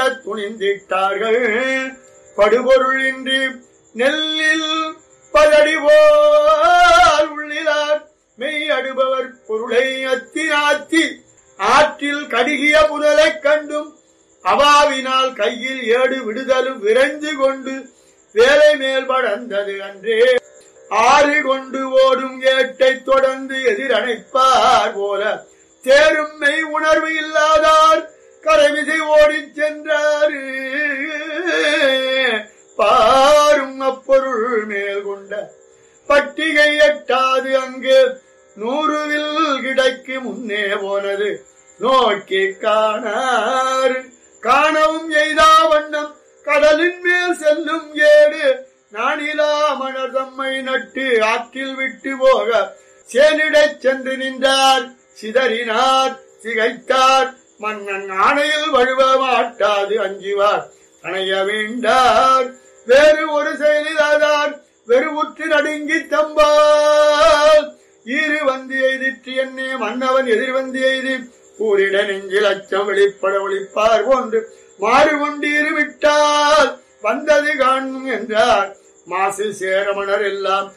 படத் துணிந்திட்டார்கள் படுபொருள் இன்றி நெல்லில் பதடி போல் உள்ளிலார் மெய் அடுபவர் பொருளை அத்தி ஆத்தி ஆற்றில் கடுகிய புதலைக் கண்டும் அவாவினால் கையில் ஏடு விடுதலும் விரைந்து கொண்டு வேலை மேல் படர்ந்தது அன்றே ஆறு கொண்டு ஓடும் ஏட்டை தொடர்ந்து எதிரணைப்பார் போல தேரும் மெய் உணர்வு இல்லாதார் கரைவிசை ஓடிச் சென்றார் பாரும் அப்பொருள் மேல் கொண்ட பட்டிகை எட்டாது அங்கு நூறுவில் கிடைக்கு முன்னே போனது நோக்கி காணார் காணவும் எய்தா வண்ணம் கடலின் மேல் செல்லும் ஏடு நானிலா மணர் தம்மை நட்டு ஆற்றில் விட்டு போக சேனிடச் சென்று நின்றார் சிதறினார் சிகைத்தார் மன்னன் ஆணையில் வழுவ மாட்டாது அஞ்சுவார் அணைய வேண்டார் வேறு ஒரு செயலிலாதார் வெறுவுற்று நடுங்கி தம்பால் ஈறு வந்து எய்திற்று என்னே மன்னவன் எதிர் வந்து எய்தி கூறிட நெஞ்சில் அச்சம் வெளிப்பட ஒளிப்பார் போன்று மாறு கொண்டீரு விட்டால் வந்தது காணும் என்றார் மாசு சேரமணர் எல்லாம்